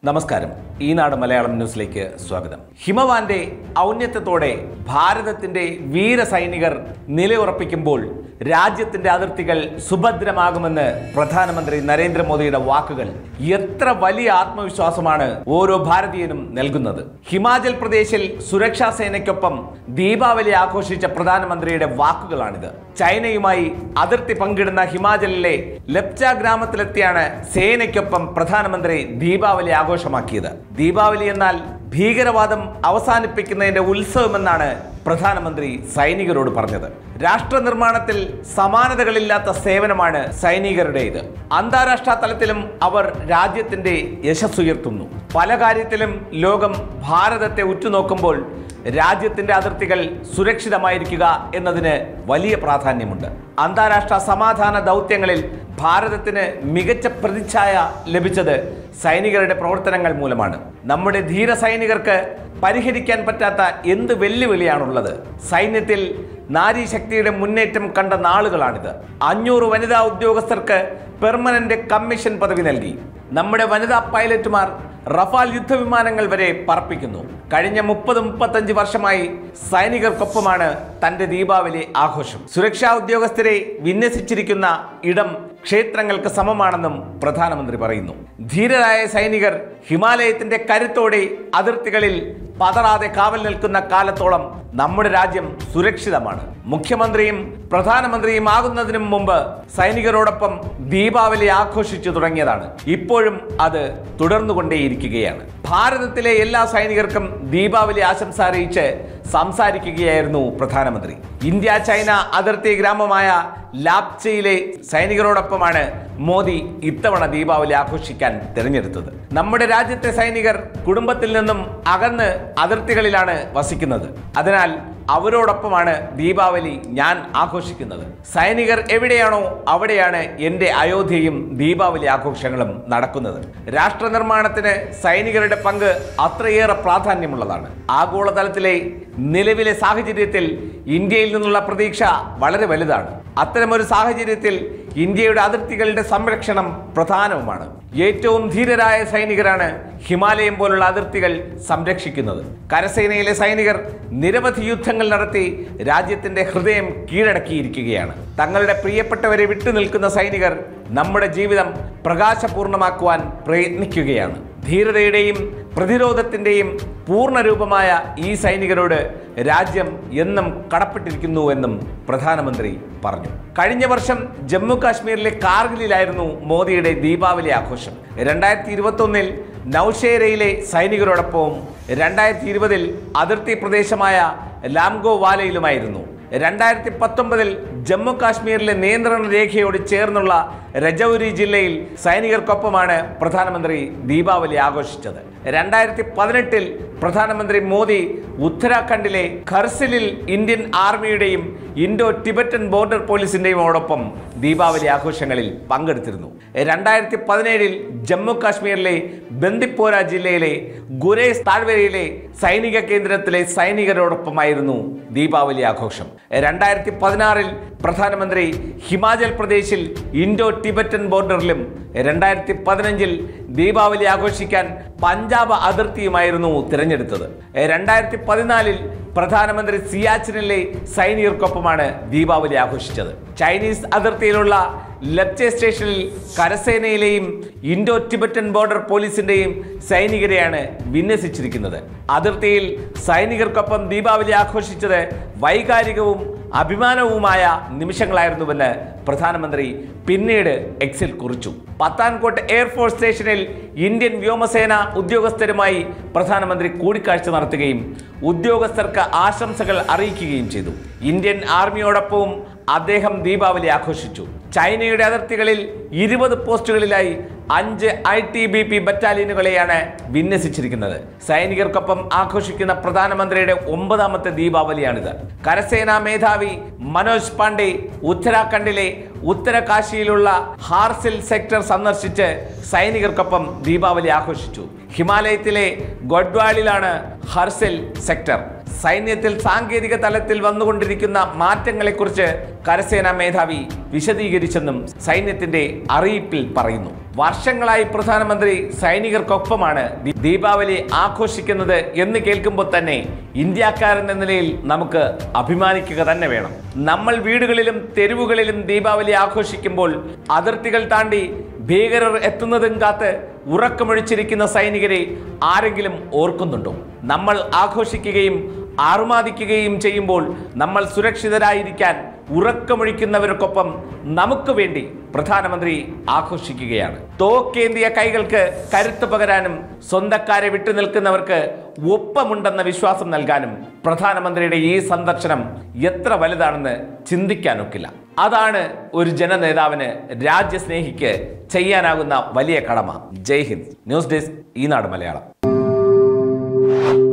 നമസ്കാരം ഈനാട് മലയാളം ന്യൂസിലേക്ക് സ്വാഗതം ഹിമവാന്റെ ഔന്നത്യത്തോടെ ഭാരതത്തിന്റെ വീര സൈനികർ നിലയുറപ്പിക്കുമ്പോൾ രാജ്യത്തിന്റെ അതിർത്തികൾ സുഭദ്രമാകുമെന്ന് പ്രധാനമന്ത്രി നരേന്ദ്രമോദിയുടെ വാക്കുകൾ എത്ര വലിയ ആത്മവിശ്വാസമാണ് ഓരോ ഭാരതീയനും നൽകുന്നത് ഹിമാചൽ പ്രദേശിൽ സുരക്ഷാ സേനയ്ക്കൊപ്പം ദീപാവലി ആഘോഷിച്ച പ്രധാനമന്ത്രിയുടെ വാക്കുകളാണിത് ചൈനയുമായി അതിർത്തി പങ്കിടുന്ന ഹിമാചലിലെ ലെപ്ച ഗ്രാമത്തിലെത്തിയാണ് സേനയ്ക്കൊപ്പം പ്രധാനമന്ത്രി ദീപാവലി ആഘോഷമാക്കിയത് ദീപാവലി എന്നാൽ ഭീകരവാദം അവസാനിപ്പിക്കുന്നതിന്റെ ഉത്സവമെന്നാണ് പ്രധാനമന്ത്രി സൈനികരോട് പറഞ്ഞത് രാഷ്ട്ര നിർമ്മാണത്തിൽ സമാനതകളില്ലാത്ത സേവനമാണ് സൈനികരുടേത് അന്താരാഷ്ട്ര തലത്തിലും അവർ രാജ്യത്തിന്റെ യശസ്സുയർത്തുന്നു പല കാര്യത്തിലും ലോകം ഭാരതത്തെ ഉറ്റുനോക്കുമ്പോൾ രാജ്യത്തിന്റെ അതിർത്തികൾ സുരക്ഷിതമായിരിക്കുക എന്നതിന് വലിയ പ്രാധാന്യമുണ്ട് അന്താരാഷ്ട്ര സമാധാന ദൗത്യങ്ങളിൽ ഭാരതത്തിന് മികച്ച പ്രതിച്ഛായ ലഭിച്ചത് സൈനികരുടെ പ്രവർത്തനങ്ങൾ മൂലമാണ് നമ്മുടെ ധീര സൈനികർക്ക് പരിഹരിക്കാൻ പറ്റാത്ത എന്ത് വെല്ലുവിളിയാണുള്ളത് സൈന്യത്തിൽ നാരീശക്തിയുടെ മുന്നേറ്റം കണ്ട നാളുകളാണിത് അഞ്ഞൂറ് വനിതാ ഉദ്യോഗസ്ഥർക്ക് പെർമനന്റ് കമ്മീഷൻ പദവി നൽകി നമ്മുടെ വനിതാ പൈലറ്റുമാർ റഫാൽ യുദ്ധവിമാനങ്ങൾ വരെ പറപ്പിക്കുന്നു കഴിഞ്ഞ മുപ്പത് മുപ്പത്തഞ്ച് വർഷമായി സൈനികർക്കൊപ്പമാണ് തന്റെ ദീപാവലി ആഘോഷം സുരക്ഷാ ഉദ്യോഗസ്ഥരെ വിന്യസിച്ചിരിക്കുന്ന ഇടം ക്ഷേത്രങ്ങൾക്ക് സമമാണെന്നും പ്രധാനമന്ത്രി പറയുന്നു ധീരരായ സൈനികർ ഹിമാലയത്തിന്റെ കരുത്തോടെ അതിർത്തികളിൽ പതറാതെ കാവൽ നിൽക്കുന്ന കാലത്തോളം നമ്മുടെ രാജ്യം സുരക്ഷിതമാണ് മുഖ്യമന്ത്രിയും പ്രധാനമന്ത്രിയും ആകുന്നതിനും മുമ്പ് സൈനികരോടൊപ്പം ദീപാവലി ആഘോഷിച്ചു തുടങ്ങിയതാണ് ഇപ്പോഴും അത് തുടർന്നുകൊണ്ടേയിരിക്കുകയാണ് ഭാരതത്തിലെ എല്ലാ സൈനികർക്കും ദീപാവലി ആശംസ അറിയിച്ച് സംസാരിക്കുകയായിരുന്നു പ്രധാനമന്ത്രി ഇന്ത്യ ചൈന അതിർത്തി ഗ്രാമമായ ലാപ്ചയിലെ സൈനികരോടൊപ്പമാണ് മോദി ഇത്തവണ ദീപാവലി ആഘോഷിക്കാൻ തിരഞ്ഞെടുത്തത് നമ്മുടെ രാജ്യത്തെ സൈനികർ കുടുംബത്തിൽ നിന്നും അകന്ന് അതിർത്തികളിലാണ് വസിക്കുന്നത് അതിനാൽ അവരോടൊപ്പമാണ് ദീപാവലി ഞാൻ ആഘോഷിക്കുന്നത് സൈനികർ എവിടെയാണോ അവിടെയാണ് എൻ്റെ അയോധ്യയും ദീപാവലി ആഘോഷങ്ങളും നടക്കുന്നത് രാഷ്ട്ര നിർമ്മാണത്തിന് സൈനികരുടെ പങ്ക് അത്രയേറെ പ്രാധാന്യമുള്ളതാണ് ആഗോളതലത്തിലെ നിലവിലെ സാഹചര്യത്തിൽ ഇന്ത്യയിൽ നിന്നുള്ള പ്രതീക്ഷ വളരെ വലുതാണ് അത്തരമൊരു സാഹചര്യത്തിൽ ഇന്ത്യയുടെ അതിർത്തികളുടെ സംരക്ഷണം പ്രധാനവുമാണ് ഏറ്റവും ധീരരായ സൈനികരാണ് ഹിമാലയം പോലുള്ള അതിർത്തികൾ സംരക്ഷിക്കുന്നത് കരസേനയിലെ സൈനികർ നിരവധി യുദ്ധങ്ങൾ നടത്തി രാജ്യത്തിന്റെ ഹൃദയം കീഴടക്കിയിരിക്കുകയാണ് തങ്ങളുടെ പ്രിയപ്പെട്ടവരെ വിട്ടുനിൽക്കുന്ന സൈനികർ നമ്മുടെ ജീവിതം പ്രകാശപൂർണമാക്കുവാൻ പ്രയത്നിക്കുകയാണ് ധീരതയുടെയും പ്രതിരോധത്തിന്റെയും പൂർണ്ണരൂപമായ ഈ സൈനികരോട് രാജ്യം എന്നും കടപ്പെട്ടിരിക്കുന്നുവെന്നും പ്രധാനമന്ത്രി പറഞ്ഞു കഴിഞ്ഞ വർഷം ജമ്മു കാശ്മീരിലെ കാർഗിലിലായിരുന്നു മോദിയുടെ ദീപാവലി ആഘോഷം രണ്ടായിരത്തി ഇരുപത്തൊന്നിൽ നൌഷേരയിലെ സൈനികരോടൊപ്പവും രണ്ടായിരത്തി ഇരുപതിൽ അതിർത്തി പ്രദേശമായ ലാംഗോ വാലയിലുമായിരുന്നു രണ്ടായിരത്തി പത്തൊമ്പതിൽ ജമ്മു കാശ്മീരിലെ നിയന്ത്രണ രേഖയോട് ചേർന്നുള്ള രജൌരി ജില്ലയിൽ സൈനികർക്കൊപ്പമാണ് പ്രധാനമന്ത്രി ദീപാവലി ആഘോഷിച്ചത് രണ്ടായിരത്തി പതിനെട്ടിൽ പ്രധാനമന്ത്രി മോദി ഉത്തരാഖണ്ഡിലെ ഖർസിലിൽ ഇന്ത്യൻ ആർമിയുടെയും ഇൻഡോ ടിബറ്റൻ ബോർഡർ പോലീസിന്റെയോടൊപ്പം ദീപാവലി ആഘോഷങ്ങളിൽ പങ്കെടുത്തിരുന്നു രണ്ടായിരത്തി പതിനേഴിൽ ജമ്മു കാശ്മീരിലെ ബന്ദിപ്പോര ജില്ലയിലെ ഗുരേസ് താഴ്വരയിലെ സൈനിക കേന്ദ്രത്തിലെ സൈനികരോടൊപ്പമായിരുന്നു ദീപാവലി ആഘോഷം രണ്ടായിരത്തി പതിനാറിൽ പ്രധാനമന്ത്രി ഹിമാചൽ പ്രദേശിൽ ഇൻഡോ ടിബറ്റൻ ബോർഡറിലും രണ്ടായിരത്തി പതിനഞ്ചിൽ ദീപാവലി ആഘോഷിക്കാൻ പഞ്ചാബ് അതിർത്തിയുമായിരുന്നു തിരഞ്ഞെടുത്തത് രണ്ടായിരത്തി പതിനാലിൽ പ്രധാനമന്ത്രി സിയാച്ചിനിലെ സൈനികർക്കൊപ്പമാണ് ദീപാവലി ആഘോഷിച്ചത് ചൈനീസ് അതിർത്തിയിലുള്ള ലബ്ചെ സ്റ്റേഷനിൽ കരസേനയിലെയും ഇൻഡോ ടിബറ്റൻ ബോർഡർ പോലീസിന്റെയും സൈനികരെയാണ് വിന്യസിച്ചിരിക്കുന്നത് അതിർത്തിയിൽ സൈനികർക്കൊപ്പം ദീപാവലി ആഘോഷിച്ചത് വൈകാരികവും അഭിമാനവുമായ നിമിഷങ്ങളായിരുന്നുവെന്ന് പ്രധാനമന്ത്രി പിന്നീട് എക്സിൽ കുറിച്ചു പത്താൻകോട്ട് എയർഫോഴ്സ് സ്റ്റേഷനിൽ ഇന്ത്യൻ വ്യോമസേന ഉദ്യോഗസ്ഥരുമായി പ്രധാനമന്ത്രി കൂടിക്കാഴ്ച നടത്തുകയും ഉദ്യോഗസ്ഥർക്ക് ആശംസകൾ അറിയിക്കുകയും ചെയ്തു ഇന്ത്യൻ ആർമിയോടൊപ്പവും അദ്ദേഹം ദീപാവലി ആഘോഷിച്ചു ചൈനയുടെ അതിർത്തികളിൽ ഇരുപത് പോസ്റ്റുകളിലായി അഞ്ച് ഐ ടി ബി പി ബറ്റാലിയനുകളെയാണ് വിന്യസിച്ചിരിക്കുന്നത് സൈനികർക്കൊപ്പം ആഘോഷിക്കുന്ന പ്രധാനമന്ത്രിയുടെ ഒമ്പതാമത്തെ ദീപാവലിയാണിത് കരസേനാ മേധാവി മനോജ് പാണ്ഡെ ഉത്തരാഖണ്ഡിലെ ഉത്തരകാശിയിലുള്ള ഹാർസിൽ സെക്ടർ സന്ദർശിച്ച് സൈനികർക്കൊപ്പം ദീപാവലി ആഘോഷിച്ചു ഹിമാലയത്തിലെ ഗൊഡ്വാളിലാണ് ഹർസിൽ സെക്ടർ സൈന്യത്തിൽ സാങ്കേതിക തലത്തിൽ വന്നുകൊണ്ടിരിക്കുന്ന മാറ്റങ്ങളെക്കുറിച്ച് കരസേനാ മേധാവി വിശദീകരിച്ചു തിരിച്ചെന്നും സൈന്യത്തിന്റെ അറിയിപ്പിൽ പറയുന്നു വർഷങ്ങളായി പ്രധാനമന്ത്രി സൈനികർക്കൊപ്പമാണ് ദീ- ദീപാവലി ആഘോഷിക്കുന്നത് എന്ന് കേൾക്കുമ്പോൾ തന്നെ ഇന്ത്യക്കാരെന്ന നിലയിൽ നമുക്ക് അഭിമാനിക്കുക തന്നെ വേണം നമ്മൾ വീടുകളിലും തെരുവുകളിലും ദീപാവലി ആഘോഷിക്കുമ്പോൾ അതിർത്തികൾ താണ്ടി ഭീകരർ എത്തുന്നതും കാത്ത് ഉറക്കമൊഴിച്ചിരിക്കുന്ന സൈനികരെ ആരെങ്കിലും ഓർക്കുന്നുണ്ടോ നമ്മൾ ആഘോഷിക്കുകയും ആർമാദിക്കുകയും ചെയ്യുമ്പോൾ നമ്മൾ സുരക്ഷിതരായിരിക്കാൻ ഉറക്കമൊഴിക്കുന്നവർക്കൊപ്പം നമുക്ക് വേണ്ടി പ്രധാനമന്ത്രി ആഘോഷിക്കുകയാണ് തോക്കേന്തിയ കൈകൾക്ക് കരുത്ത് പകരാനും സ്വന്തക്കാരെ വിട്ടുനിൽക്കുന്നവർക്ക് ഒപ്പമുണ്ടെന്ന വിശ്വാസം നൽകാനും പ്രധാനമന്ത്രിയുടെ ഈ സന്ദർശനം എത്ര വലുതാണെന്ന് ചിന്തിക്കാനൊക്കില്ല അതാണ് ഒരു ജനനേതാവിന് രാജ്യസ്നേഹിക്ക് ചെയ്യാനാകുന്ന വലിയ കടമ ജയ് ഹിന്ദ് ന്യൂസ് ഡെസ്ക് ഈനാട് മലയാളം